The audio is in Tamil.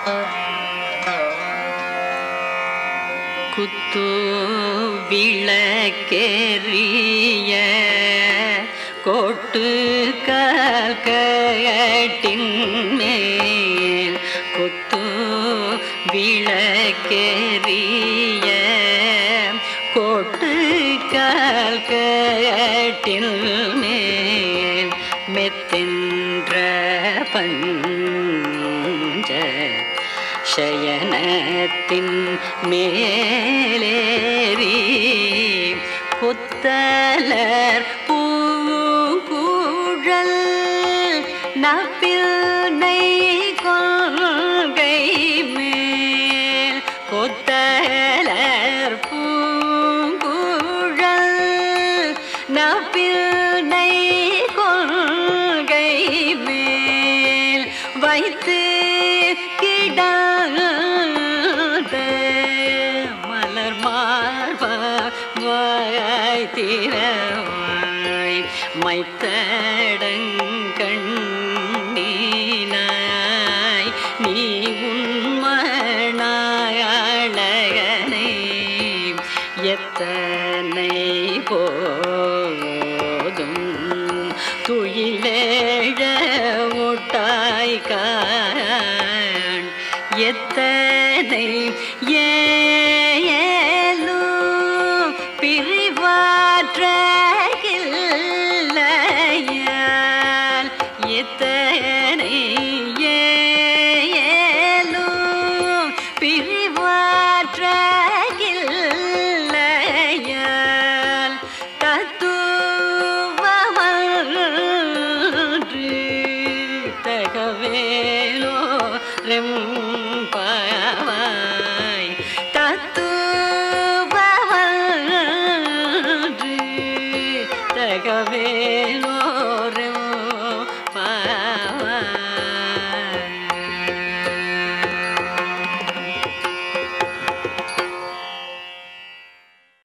குத்து விளக்கெறிய கோட்டு கட்டின் மேல் குத்து விளக்கெறிய கோட்டு கட்டின் மேல் மெத்தென்ற பஞ்ச சயனத்தின் மேலேறி புத்தலர் பூங்குழல் நப்பினை கொள்கை மேல் புத்தலர் பூங்குழல் நப்பினை கொள்கை மேல் வைத்து கிடாத மலர் மார்பாய் திறவாய் மைத்தடங்கண்ணீனாய் நீ உண்மனாயழகனை எத்தனை போதும் துயிலேழ முட்டாய் காண் எத்தனை ஏலு பிரிவாற்றில்லையால் எத்தனை ஏலு பிரிவாற்றில்லையால் தத்துவமன்று தகவேலோ ரெம்